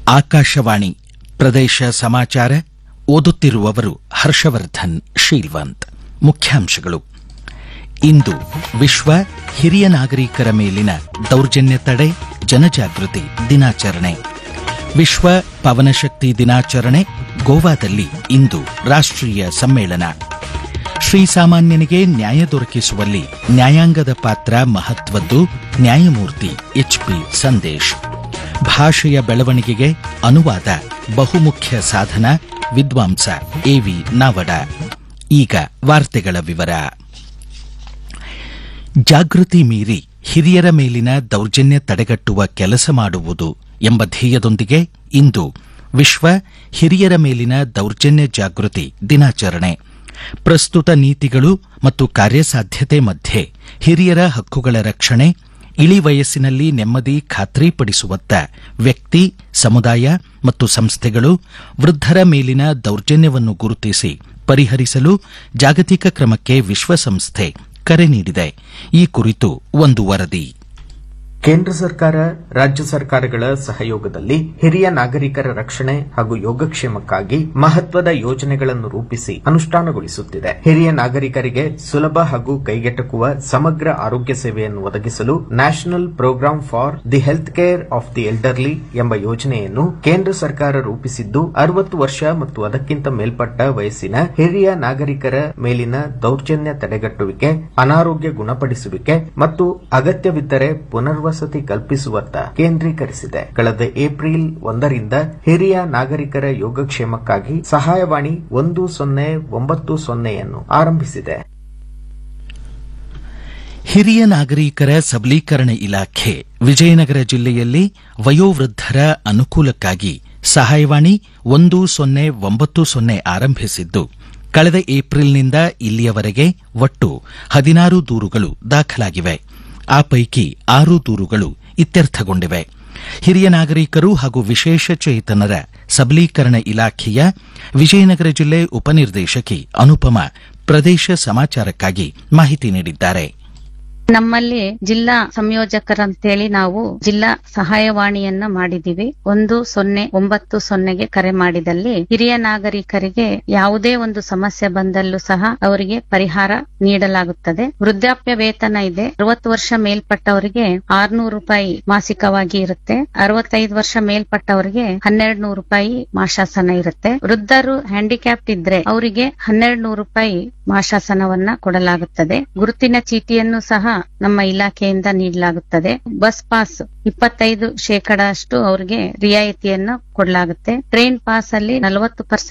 ಆಕಾಶವಾಣಿ ಪ್ರದೇಶ ಸಮಾಚಾರ ಓದುತ್ತಿರುವವರು ಹರ್ಷವರ್ಧನ್ ಶೀಲ್ವಂತ್ ಮುಖ್ಯಾಂಶಗಳು ಇಂದು ವಿಶ್ವ ಹಿರಿಯ ನಾಗರಿಕರ ಮೇಲಿನ ದೌರ್ಜನ್ಯ ತಡೆ ಜನಜಾಗೃತಿ ದಿನಾಚರಣೆ ವಿಶ್ವ ಪವನಶಕ್ತಿ ದಿನಾಚರಣೆ ಗೋವಾದಲ್ಲಿ ಇಂದು ರಾಷ್ಟ್ರೀಯ ಸಮ್ಮೇಳನ ಶ್ರೀಸಾಮಾನ್ಯನಿಗೆ ನ್ಯಾಯ ದೊರಕಿಸುವಲ್ಲಿ ನ್ಯಾಯಾಂಗದ ಪಾತ್ರ ಮಹತ್ವದ್ದು ನ್ಯಾಯಮೂರ್ತಿ ಎಚ್ಪಿ ಸಂದೇಶ್ ಭಾಷೆಯ ಬೆಳವಣಿಗೆಗೆ ಅನುವಾದ ಬಹುಮುಖ್ಯ ಸಾಧನ ವಿದ್ವಾಂಸ ಎವಿ ನಾವಡ ಈಗ ವಾರ್ತೆಗಳ ವಿವರ ಜಾಗೃತಿ ಮೀರಿ ಹಿರಿಯರ ಮೇಲಿನ ದೌರ್ಜನ್ಯ ತಡೆಗಟ್ಟುವ ಕೆಲಸ ಮಾಡುವುದು ಎಂಬ ಧ್ಯೇಯದೊಂದಿಗೆ ಇಂದು ವಿಶ್ವ ಹಿರಿಯರ ಮೇಲಿನ ದೌರ್ಜನ್ಯ ಜಾಗೃತಿ ದಿನಾಚರಣೆ ಪ್ರಸ್ತುತ ನೀತಿಗಳು ಮತ್ತು ಕಾರ್ಯಸಾಧ್ಯತೆ ಮಧ್ಯೆ ಹಿರಿಯರ ಹಕ್ಕುಗಳ ರಕ್ಷಣೆ ಇಳಿ ವಯಸ್ಸಿನಲ್ಲಿ ನೆಮ್ಮದಿ ಖಾತ್ರಿಪಡಿಸುವತ್ತ ವ್ಯಕ್ತಿ ಸಮುದಾಯ ಮತ್ತು ಸಂಸ್ಥೆಗಳು ವೃದ್ಧರ ಮೇಲಿನ ದೌರ್ಜನ್ಯವನ್ನು ಗುರುತಿಸಿ ಪರಿಹರಿಸಲು ಜಾಗತಿಕ ಕ್ರಮಕ್ಕೆ ವಿಶ್ವಸಂಸ್ಥೆ ಕರೆ ನೀಡಿದೆ ಈ ಕುರಿತು ಒಂದು ವರದಿ ಕೇಂದ್ರ ಸರ್ಕಾರ ರಾಜ್ಯ ಸರ್ಕಾರಗಳ ಸಹಯೋಗದಲ್ಲಿ ಹಿರಿಯ ನಾಗರಿಕರ ರಕ್ಷಣೆ ಹಾಗೂ ಯೋಗಕ್ಷೇಮಕ್ಕಾಗಿ ಮಹತ್ವದ ಯೋಜನೆಗಳನ್ನು ರೂಪಿಸಿ ಅನುಷ್ಠಾನಗೊಳಿಸುತ್ತಿದೆ ಹಿರಿಯ ನಾಗರಿಕರಿಗೆ ಸುಲಭ ಹಾಗೂ ಕೈಗೆಟಕುವ ಸಮಗ್ರ ಆರೋಗ್ಯ ಸೇವೆಯನ್ನು ಒದಗಿಸಲು national program for the health care of the elderly ಎಂಬ ಯೋಜನೆಯನ್ನು ಕೇಂದ್ರ ಸರ್ಕಾರ ರೂಪಿಸಿದ್ದು ಅರವತ್ತು ವರ್ಷ ಮತ್ತು ಅದಕ್ಕಿಂತ ಮೇಲ್ಪಟ್ಟ ವಯಸ್ಸಿನ ಹಿರಿಯ ನಾಗರಿಕರ ಮೇಲಿನ ದೌರ್ಜನ್ಯ ತಡೆಗಟ್ಟುವಿಕೆ ಅನಾರೋಗ್ಯ ಗುಣಪಡಿಸುವಿಕೆ ಮತ್ತು ಅಗತ್ಯವಿದ್ದರೆ ಪುನರ್ವಸತಿ ಕಲ್ಪಿಸುವತ್ತ ಕೇಂದ್ರೀಕರಿಸಿದೆ ಕಳೆದ ಏಪ್ರಿಲ್ ಒಂದರಿಂದ ಹಿರಿಯ ನಾಗರಿಕರ ಯೋಗಕ್ಷೇಮಕ್ಕಾಗಿ ಸಹಾಯವಾಣಿ ಒಂದು ಸೊನ್ನೆ ಒಂಬತ್ತು ಸೊನ್ನೆಯನ್ನು ಆರಂಭಿಸಿದೆ ಹಿರಿಯ ನಾಗರಿಕರ ಸಬಲೀಕರಣ ಇಲಾಖೆ ವಿಜಯನಗರ ಜಿಲ್ಲೆಯಲ್ಲಿ ವಯೋವೃದ್ಧರ ಅನುಕೂಲಕ್ಕಾಗಿ ಸಹಾಯವಾಣಿ ಒಂದು ಸೊನ್ನೆ ಒಂಬತ್ತು ಸೊನ್ನೆ ಆರಂಭಿಸಿದ್ದು ಕಳೆದ ಏಪ್ರಿಲ್ನಿಂದ ಇಲ್ಲಿಯವರೆಗೆ ಒಟ್ಟು ಹದಿನಾರು ದೂರುಗಳು ದಾಖಲಾಗಿವೆ ಆ ಪೈಕಿ ಆರು ದೂರುಗಳು ಇತ್ಯರ್ಥಗೊಂಡಿವೆ ಹಿರಿಯ ನಾಗರಿಕರು ಹಾಗೂ ವಿಶೇಷ ಚೇತನರ ಸಬಲೀಕರಣ ಇಲಾಖೆಯ ವಿಜಯನಗರ ಜಿಲ್ಲೆ ಉಪನಿರ್ದೇಶಕಿ ಅನುಪಮಾ ಪ್ರದೇಶ ಸಮಾಚಾರಕ್ಕಾಗಿ ಮಾಹಿತಿ ನೀಡಿದ್ದಾರೆ ನಮ್ಮಲ್ಲಿ ಜಿಲ್ಲಾ ಸಂಯೋಜಕರಂತೇಳಿ ನಾವು ಜಿಲ್ಲಾ ಸಹಾಯವಾಣಿಯನ್ನ ಮಾಡಿದೀವಿ ಒಂದು ಸೊನ್ನೆ ಒಂಬತ್ತು ಸೊನ್ನೆಗೆ ಕರೆ ಮಾಡಿದಲ್ಲಿ ಹಿರಿಯ ನಾಗರಿಕರಿಗೆ ಯಾವುದೇ ಒಂದು ಸಮಸ್ಯೆ ಬಂದಲ್ಲೂ ಸಹ ಅವರಿಗೆ ಪರಿಹಾರ ನೀಡಲಾಗುತ್ತದೆ ವೃದ್ಧಾಪ್ಯ ವೇತನ ಇದೆ ಅರವತ್ತು ವರ್ಷ ಮೇಲ್ಪಟ್ಟವರಿಗೆ ಆರ್ನೂರು ರೂಪಾಯಿ ಮಾಸಿಕವಾಗಿ ಇರುತ್ತೆ ಅರವತ್ತೈದು ವರ್ಷ ಮೇಲ್ಪಟ್ಟವರಿಗೆ ಹನ್ನೆರಡು ನೂರು ರೂಪಾಯಿ ಮಾಶಾಸನ ಇರುತ್ತೆ ವೃದ್ಧರು ಹ್ಯಾಂಡಿಕ್ಯಾಪ್ಟ್ ಇದ್ರೆ ಅವರಿಗೆ ಹನ್ನೆರಡು ನೂರು ರೂಪಾಯಿ ಮಾಶಾಸನವನ್ನ ಕೊಡಲಾಗುತ್ತದೆ ಗುರುತಿನ ಚೀಟಿಯನ್ನು ಸಹ ನಮ್ಮ ಇಲಾಖೆಯಿಂದ ನೀಡಲಾಗುತ್ತದೆ ಬಸ್ ಪಾಸ್ ಇಪ್ಪತ್ತೈದು ಶೇಕಡ ಅಷ್ಟು ಅವರಿಗೆ ರಿಯಾಯಿತಿಯನ್ನು ಕೊಡಲಾಗುತ್ತೆ ಟ್ರೈನ್ ಪಾಸ್ ಅಲ್ಲಿ ನಲವತ್ತು